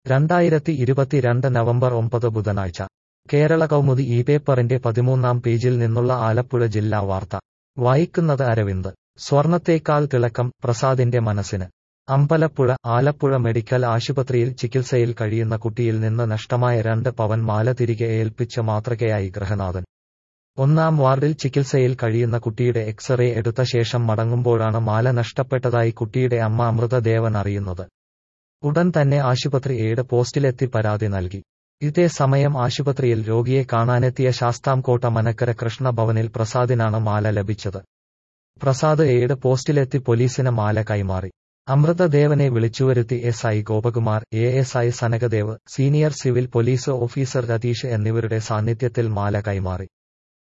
രണ്ടായിരത്തി ഇരുപത്തിരണ്ട് നവംബർ ഒമ്പത് ബുധനാഴ്ച കേരള കൗമുദി ഈ പേപ്പറിന്റെ പതിമൂന്നാം പേജിൽ നിന്നുള്ള ആലപ്പുഴ ജില്ലാ വാർത്ത വായിക്കുന്നത് അരവിന്ദ് സ്വർണത്തേക്കാൾ തിളക്കം പ്രസാദിന്റെ മനസ്സിന് അമ്പലപ്പുഴ ആലപ്പുഴ മെഡിക്കൽ ആശുപത്രിയിൽ ചികിത്സയിൽ കഴിയുന്ന കുട്ടിയിൽ നിന്ന് നഷ്ടമായ രണ്ട് പവൻ മാല തിരികെ ഏൽപ്പിച്ച മാതൃകയായി ഗൃഹനാഥൻ ഒന്നാം വാർഡിൽ ചികിത്സയിൽ കഴിയുന്ന കുട്ടിയുടെ എക്സ്റേ എടുത്ത ശേഷം മടങ്ങുമ്പോഴാണ് മാല നഷ്ടപ്പെട്ടതായി കുട്ടിയുടെ അമ്മ അമൃതദേവൻ അറിയുന്നത് ഉടൻ തന്നെ ആശുപത്രി ഏഴ് പോസ്റ്റിലെത്തി പരാതി നൽകി ഇതേ സമയം ആശുപത്രിയിൽ രോഗിയെ കാണാനെത്തിയ ശാസ്താംകോട്ട മനക്കര കൃഷ്ണഭവനിൽ പ്രസാദിനാണ് മാല ലഭിച്ചത് പ്രസാദ് ഏഴ് പോസ്റ്റിലെത്തി പോലീസിന് മാല കൈമാറി അമൃതദേവനെ വിളിച്ചുവരുത്തി S I Gopakumar A S I Sanakadev senior civil police officer Ratheesh എന്നിവരുടെ സാന്നിധ്യത്തിൽ മാല കൈമാറി